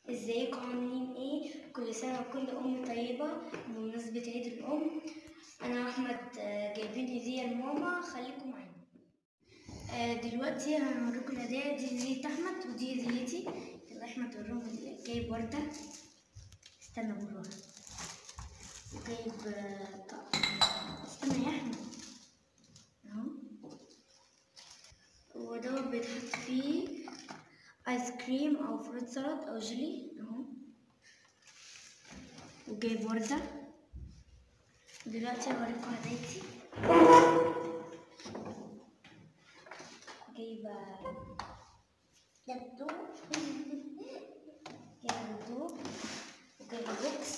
ازيكم عاملين ايه كل سنه وكل ام طيبه بمناسبه عيد الام انا واحمد آه، جايبين هديه لماما خليكم معانا آه، دلوقتي هنوريكم الهدايا دي هديه احمد ودي هديتي يلا احمد وريهم الهدية. جايب ورده استنى بروح جايب آه، طق- استنى يا احمد اهو ودوت بيتحط فيه ايس كريم او فروت سلطة او جيلي اهو وجايب وردة دلوقتي هوريكم هدايتي جايبة لابتوب جايبة لابتوب وجايبة بوكس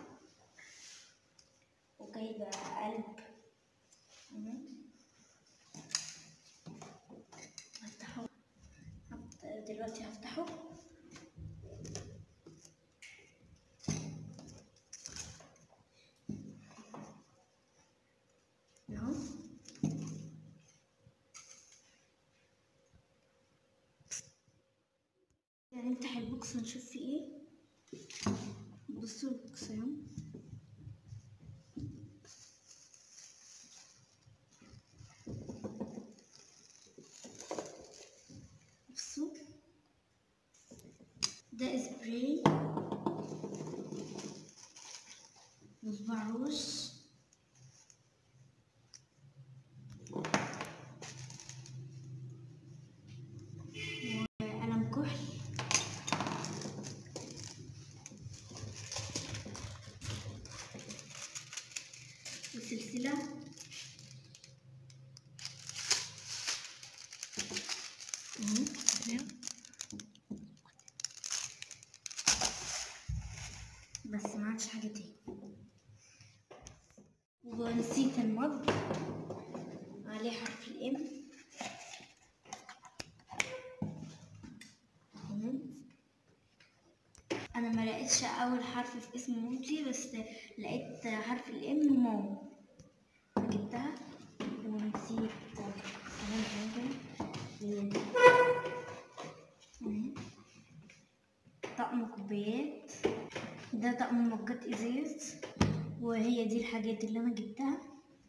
وجايبة قلب اهو. هفتحه هفت- دلوقتي هفتحه اهو يعني نفتح البوكس ونشوف فيه ايه بصوا البوكس اهو بصوا ده سبراي مصباح روش وقلم كحل وسلسلة اهو بس ما عادش حاجة تاني ونسيت المج عليه حرف الام انا ما لقيتش اول حرف في اسم مامتي بس لقيت حرف الام ماما جبتها ونسيت كمان حاجة أهي. طقم كوبايات ده طقم مجات ازاز وهي دي الحاجات اللي انا جبتها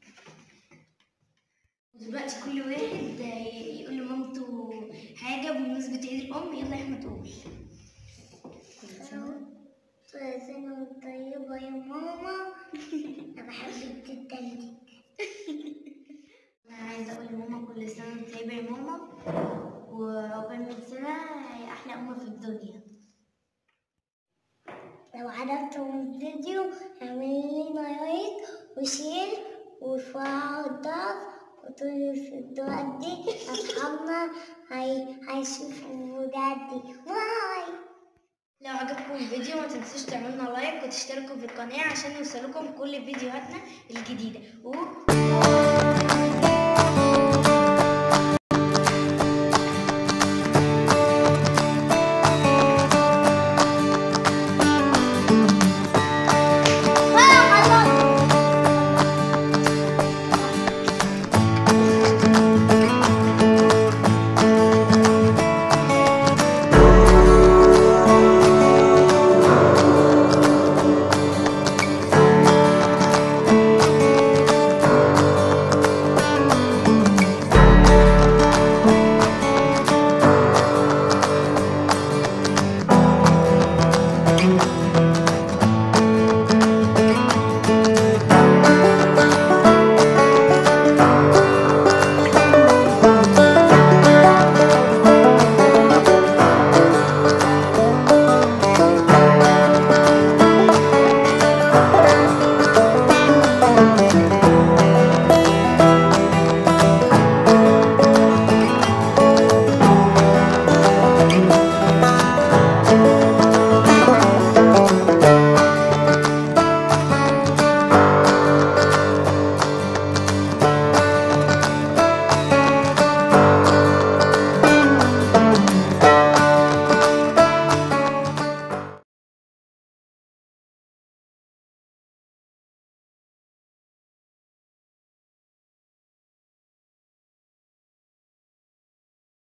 دلوقتي كل واحد يقول لمامته حاجة بمناسبة عيد الأم يلا يا أحمد قول كل سنة كل سنة وانت طيبة يا ماما أنا بحبك جدا أنا عايزة أقول لماما كل سنة وأنت طيبة يا ماما وعقبال من سنة هي أحلى أم في الدنيا لو عجبكم الفيديو اعملوا لنا لايك وشير وارفعوا الضغط وطولوا في الدعاء دي أصحابنا هي... هيشوفوا الفيديوهات دي باي لو عجبكم الفيديو ما تنسوش تعملوا لنا لايك وتشتركوا في القناة عشان يوصلكم كل فيديوهاتنا الجديدة و